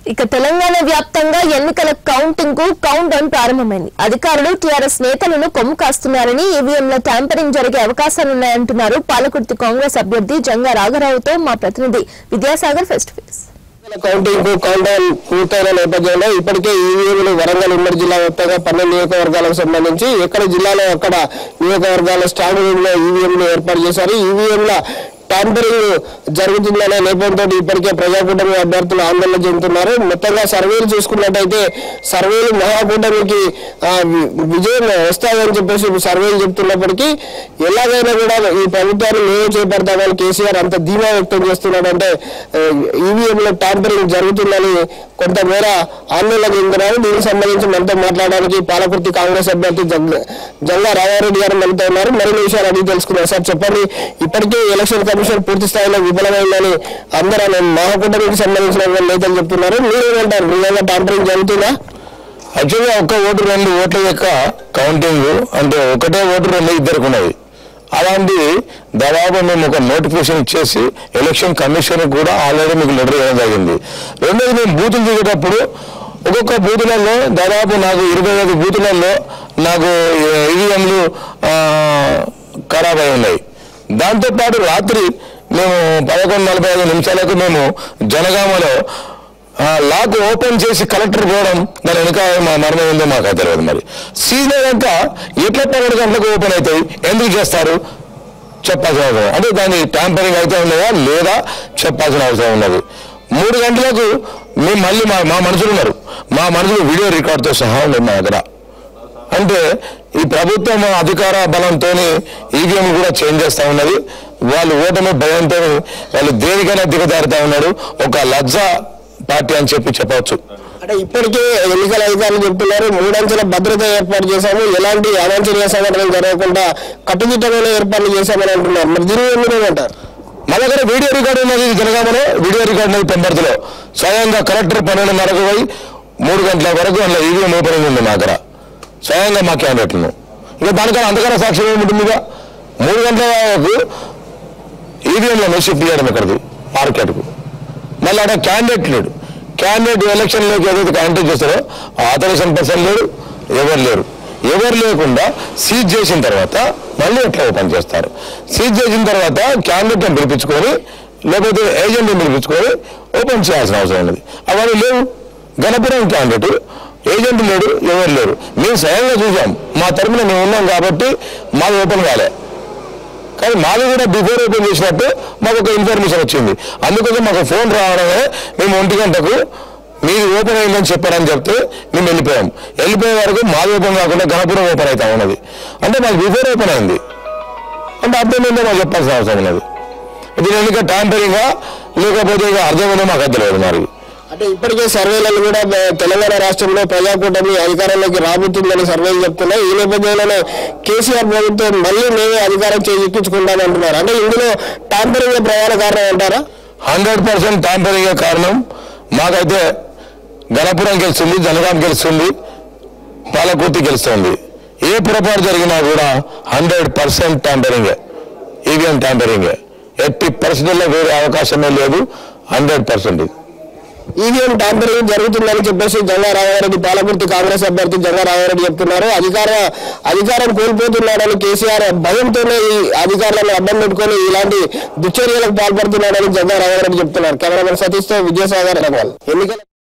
ఇక తెలంగాణ వ్యాప్తంగా ఎన్నికల కౌంటింగ్ కు కౌంట్ డౌన్ ప్రారంభమైంది అధికారులు టీఆర్ఎస్ నేతలను కొమ్ము కాస్తున్నారని ఈవీఎంల ట్యాంపరింగ్ జరిగే అవకాశాలున్నాయంటున్నారు పాలకుర్తి కాంగ్రెస్ అభ్యర్థి జంగా రాఘరావుతో మా ప్రతినిధి Vidyasagar face to face counting కు కౌంట్ డౌన్ పూర్తయిన నేపథ్యంలో ఇప్పటికే ఈవీఎంలు వరంగల్ ఉమ్మడి జిల్లా వ్యాప్తంగా పన్నెండు నియోజకవర్గాలకు సంబంధించి ఎక్కడ జిల్లాలో అక్కడ నియోజకవర్గాల స్ట్రాంగ్ రూమ్ లో ఈవీఎంలు ఏర్పాటు చేశారు ఈవీఎంల ట్యాంపరింగ్ జరుగుతుందనే నేపథ్యంతో ఇప్పటికే ప్రజాకూటమి అభ్యర్థులు ఆందోళన చెందుతున్నారు మొత్తంగా సర్వేలు చూసుకున్నట్టయితే సర్వేలు మహాకూటమికి ఆ, వి- విజయం వస్తాయని చెప్పేసి ఇప్పుడు సర్వేలు చెప్తున్నప్పటికీ ఎలాగైనా కూడా ఈ ప్రభుత్వాన్ని మేమే చేపడతామని కేసీఆర్ అంత ధీమా వ్యక్తం చేస్తున్నాడంటే ఈవీఎంలో ట్యాంపరింగ్ జరుగుతుందని కొంతమేర ఆందోళన చెందుతున్నారు దీనికి సంబంధించి మనతో మాట్లాడడానికి పాలకుర్తి కాంగ్రెస్ అభ్యర్థి జంగ- జంగా రామారెడ్డి గారు మనతో ఉన్నారు మరిన్ని విషయాలు అడిగి తెలుసుకున్నారు సార్ చెప్పండి ఇప్పటికే ఎలక్షన్ కమిషన్ పూర్తి స్థాయిలో విఫలమైందని అందరూ అనే మహాకూటమికి సంబంధించిన నేతలు చెప్తున్నారు మీరేమంటారు నిజంగా ట్యాంపరింగ్ జరుగుతుందా యాక్చువల్గా ఒక్క ఓటు రెండు ఓట్ల యొక్క కౌంటింగ్ అంటే ఒకటే ఓటు రెండు ఇద్దరికి ఉన్నది అలాంటి దాదాపు మేము ఒక నోటిఫికేషన్ ఇచ్చేసి ఎలక్షన్ కమిషన్ కూడా ఆల్రెడీ మీకు లెటర్ ఇవ్వడం జరిగింది రెండోది మేము బూతులు దిగేటప్పుడు ఒక్కొక్క బూతులలో దాదాపు నాకు ఇరవై ఐదు బూతులలో నాకు ఈవీఎంలు ఖరాబ్ అయి ఉన్నాయి దాంతోపాటు రాత్రి మేము పదకొండు నలభై ఐదు నిమిషాలకు మేము జనగామలో ఆ, లాక్ ఓపెన్ చేసి కలెక్టర్ పోవడం దాని వెనుక మా మరణం ఏందో మాకు తెలియదు మరి సీజన్ అంతా ఎట్లా పన్నెండు గంటలకు ఓపెన్ అవుతాయి ఎందుకు చేస్తారు చెప్పాల్సిన అవసరం అంటే దాని ట్యాంపరింగ్ అయితే ఉన్నదా లేదా చెప్పాల్సిన అవసరం ఉన్నది మూడు గంటలకు మేము మళ్ళీ మా మా మనుషులు ఉన్నారు మా మనుషులు వీడియో రికార్డ్తో సహా ఉన్నాయి మా దగ్గర అంటే ఈ ప్రభుత్వం అధికార బలంతో ఈవీఎం కూడా చేంజ్ చేస్తా ఉన్నది వాళ్ళు ఓటమి భయంతో వాళ్ళు దేనికైనా దిగజారుతా ఉన్నారు ఒక లజ్జ పార్టీ అని చెప్పి చెప్పవచ్చు అంటే ఇప్పటికే ఎన్నికల అధికారులు చెప్తున్నారు మూడంచెల భద్రత ఏర్పాటు చేశాము ఎలాంటి అవాంఛనీయ సంఘటనలు జరగకుండా కట్టుదిట్టమైన ఏర్పాట్లు చేశామని అంటున్నారు మరి దీని మీద మీరేమంటారు మా దగ్గర వీడియో రికార్డు ఉన్నది జనగామలో వీడియో రికార్డు ఉన్నది పెంబర్తిలో స్వయంగా కలెక్టర్ పన్నెండున్నరకు పోయి మూడు గంటల వరకు అందులో ఈవీఎం ఓపెనింగ్ ఉంది మా దగ్గర స్వయంగా మా క్యాండిడేట్లను ఇక దానికన్నా అంతకన్నా సాక్ష్యం ఏముంటుంది ఇక మూడు గంటల వరకు ఈవీఎంలను షిఫ్ట్ చేయడం ఇక్కడికి మార్కెట్కు మళ్ళీ అక్కడ క్యాండిడేట్ లేడు క్యాండిడేట్ ఎలక్షన్లోకి ఏదైతే క్యాండిడేట్ చేస్తారో ఆథరైజేషన్ పర్సన్ లేడు ఎవరు లేరు ఎవరు లేకుండా సీజ్ చేసిన తర్వాత మళ్ళీ ఎట్లా ఓపెన్ చేస్తారు సీజ్ చేసిన తర్వాత క్యాండిడేట్ని పిలిపించుకొని లేకపోతే ఏజెంట్ని పిలిపించుకొని ఓపెన్ చేయాల్సిన అవసరం ఉన్నది అవన్నీ లేవు గణపురం క్యాండిడేట్ ఏజెంట్ లేడు ఎవరు లేరు మేము స్వయంగా చూసాం మా తరపున మేము ఉన్నాం కాబట్టి మాది ఓపెన్ కాలే కానీ మాది కూడా బిఫోర్ ఓపెన్ చేసినట్టు మాకు ఒక ఇన్ఫర్మేషన్ వచ్చింది అందుకోసం మాకు ఫోన్ రావడమే మేము ఒంటి గంటకు మీది ఓపెన్ అయిందని చెప్పారని చెప్తే మేము వెళ్ళిపోయాం వెళ్ళిపోయే వరకు మాది ఓపెన్ కాకుండా గణపురం ఓపెన్ అవుతా ఉన్నది అంటే మాకు బిఫోర్ ఓపెన్ అయింది అంటే అర్థం ఏంటో మాకు చెప్పాల్సిన అవసరం ఉన్నది ఇది ఎన్నిక ట్యాంపరింగా లేకపోతే ఇక అర్థమైందో మాకు అర్థలేదు మరి అంటే ఇప్పటికే సర్వేలను కూడా బ- తెలంగాణ రాష్ట్రంలో ప్రజాకూటమి అధికారంలోకి రాబోతుందని సర్వేలు చెప్తున్నాయి ఈ నేపథ్యంలోనే కేసీఆర్ ప్రభుత్వం మళ్ళీ మేమే అధికారం చేజిక్కించుకుంటామంటున్నారు అంటే ఇందులో ట్యాంపరింగ్ ప్రధాన కారణం అంటారా హండ్రెడ్ పర్సెంట్ ట్యాంపరింగ్ కారణం మాకైతే గణపురం గెలుస్తుంది జనగాం గెలుస్తుంది పాలకుర్తి గెలుస్తుంది ఏ పొరపాటు జరిగినా కూడా హండ్రెడ్ పర్సెంట్ ట్యాంపరింగే ఈవీఎం ట్యాంపరింగే ఎట్టి పరిస్థితుల్లో వేరే అవకాశమే లేదు హండ్రెడ్ పర్సెంట్ ఇది ఈవీఎం ట్యాంపరింగ్ జరుగుతుందని చెప్పేసి జంగా రామారెడ్డి పాలకుర్తి కాంగ్రెస్ అభ్యర్థి జంగా రామారెడ్డి చెప్తున్నారు అధికార అధికారం కోల్పోతున్నాడని కేసీఆర్ భయంతోనే ఈ అధికారులను అడ్డం పెట్టుకొని ఇలాంటి దుశ్చర్యలకు పాల్పడుతున్నాడని జంగా రామారెడ్డి చెప్తున్నారు కెమెరామెన్ సతీష్ తో విజయసాగర్ రంగాల్ ఎన్నికల